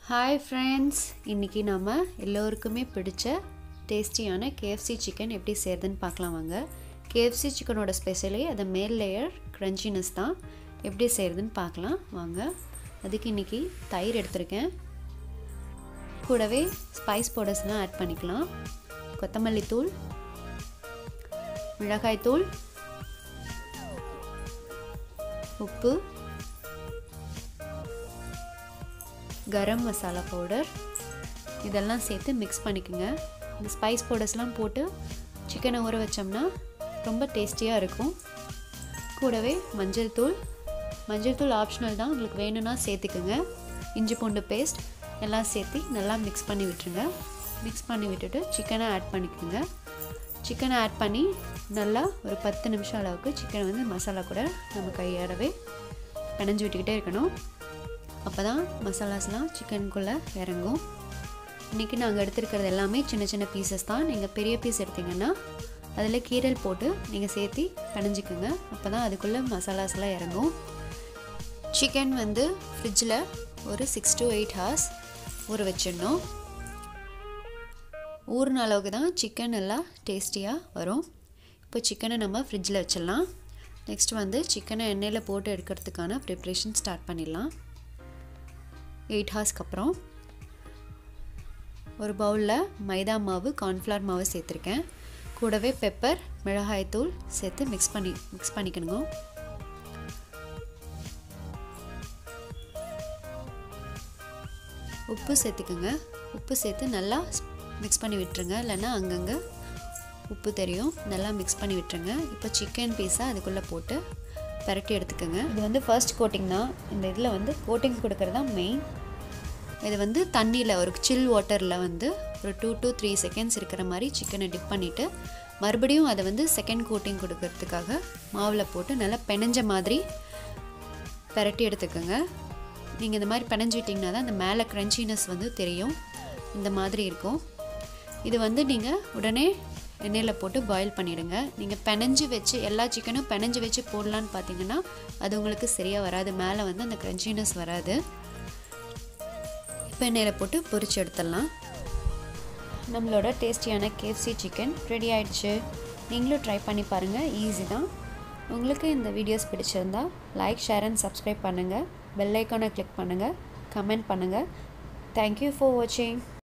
hi friends இன்றைக்கி நம்ம எல்லோருக்குமே பிடிச்ச டேஸ்டியான கேஎஃப்சி சிக்கன் எப்படி செய்கிறதுன்னு பார்க்கலாம் வாங்க கேஎஃப்சி சிக்கனோட ஸ்பெஷலே அது மேல் லேயர் க்ரன்ச்சினஸ் தான் எப்படி செய்கிறதுன்னு பார்க்கலாம் வாங்க அதுக்கு இன்றைக்கி தயிர் எடுத்திருக்கேன் கூடவே ஸ்பைஸ் பவுடர்ஸ்லாம் ஆட் பண்ணிக்கலாம் கொத்தமல்லி தூள் மிளகாய் தூள் உப்பு கரம் மசாலா பவுடர் இதெல்லாம் சேர்த்து மிக்ஸ் பண்ணிக்கோங்க இந்த ஸ்பைஸ் பவுடர்ஸ்லாம் போட்டு சிக்கனை ஊற வச்சோம்னா ரொம்ப டேஸ்டியாக இருக்கும் கூடவே மஞ்சள் தூள் மஞ்சள் தூள் ஆப்ஷனல் தான் உங்களுக்கு வேணும்னா சேர்த்துக்குங்க இஞ்சி பூண்டு பேஸ்ட் எல்லாம் சேர்த்து நல்லா மிக்ஸ் பண்ணி விட்டுருங்க மிக்ஸ் பண்ணி விட்டுட்டு சிக்கனை ஆட் பண்ணிக்கோங்க சிக்கனை ஆட் பண்ணி நல்லா ஒரு பத்து நிமிஷம் அளவுக்கு சிக்கனை வந்து மசாலா கூட நம்ம கையாடவே பிணைஞ்சு விட்டுக்கிட்டே இருக்கணும் அப்போ தான் மசாலாஸ்லாம் சிக்கனுக்குள்ளே இறங்கும் இன்றைக்கி நாங்கள் எடுத்துருக்கிறது எல்லாமே சின்ன சின்ன பீசஸ் தான் நீங்கள் பெரிய பீஸ் எடுத்திங்கன்னா அதில் கீரல் போட்டு நீங்கள் சேர்த்து பிணைஞ்சிக்குங்க அப்போ தான் அதுக்குள்ளே மசாலாஸ்லாம் இறங்கும் சிக்கன் வந்து ஃப்ரிட்ஜில் ஒரு சிக்ஸ் டு எயிட் ஹவர்ஸ் ஊற வச்சிடணும் ஊறின அளவுக்கு தான் சிக்கன் நல்லா டேஸ்டியாக வரும் இப்போ சிக்கனை நம்ம ஃப்ரிட்ஜில் வச்சிடலாம் நெக்ஸ்ட் வந்து சிக்கனை எண்ணெயில் போட்டு எடுக்கிறதுக்கான ப்ரிப்ரேஷன் ஸ்டார்ட் பண்ணிடலாம் எயிட் ஹார்ஸ்க்கு அப்புறம் ஒரு பவுலில் மைதா மாவு கார்ன்ஃப்ளவர் மாவு சேர்த்துருக்கேன் கூடவே பெப்பர் மிளகாய்த்தூள் சேர்த்து மிக்ஸ் பண்ணி மிக்ஸ் பண்ணிக்கணுங்க உப்பு சேர்த்துக்குங்க உப்பு சேர்த்து நல்லா மிக்ஸ் பண்ணி விட்டுருங்க இல்லைன்னா அங்கங்கே உப்பு தெரியும் நல்லா மிக்ஸ் பண்ணி விட்டுருங்க இப்போ சிக்கன் பீஸை அதுக்குள்ளே போட்டு பரட்டி எடுத்துக்கோங்க இது வந்து ஃபர்ஸ்ட் கோட்டிங் தான் இந்த இதில் வந்து கோட்டிங் கொடுக்கறது தான் மெயின் இது வந்து தண்ணியில் ஒரு சில் வாட்டரில் வந்து ஒரு டூ டு த்ரீ செகண்ட்ஸ் இருக்கிற மாதிரி சிக்கனை டிப் பண்ணிவிட்டு மறுபடியும் அதை வந்து செகண்ட் கோட்டிங் கொடுக்கறதுக்காக மாவில் போட்டு நல்லா பெனஞ்ச மாதிரி பரட்டி எடுத்துக்கோங்க நீங்கள் இந்த மாதிரி பெனஞ்சு விட்டிங்கன்னா தான் அந்த மேலே க்ரன்ச்சினஸ் வந்து தெரியும் இந்த மாதிரி இருக்கும் இது வந்து நீங்கள் உடனே எண்ணெயில் போட்டு பாயில் பண்ணிவிடுங்க நீங்கள் பெனஞ்சு வச்சு எல்லா சிக்கனும் பெனஞ்சு வச்சு போடலான்னு பார்த்தீங்கன்னா அது உங்களுக்கு சரியாக வராது மேலே வந்து அந்த க்ரன்ச்சினஸ் வராது இப்போ எண்ணெயில் போட்டு பொரிச்சு எடுத்துடலாம் நம்மளோட டேஸ்டியான கேஎஃப்சி சிக்கன் ரெடி ஆயிடுச்சு நீங்களும் ட்ரை பண்ணி பாருங்கள் ஈஸி தான் உங்களுக்கு இந்த வீடியோஸ் பிடிச்சிருந்தா லைக் ஷேர் அண்ட் சப்ஸ்கிரைப் பண்ணுங்கள் பெல் ஐக்கானை கிளிக் பண்ணுங்கள் கமெண்ட் பண்ணுங்கள் தேங்க்யூ ஃபார் வாட்சிங்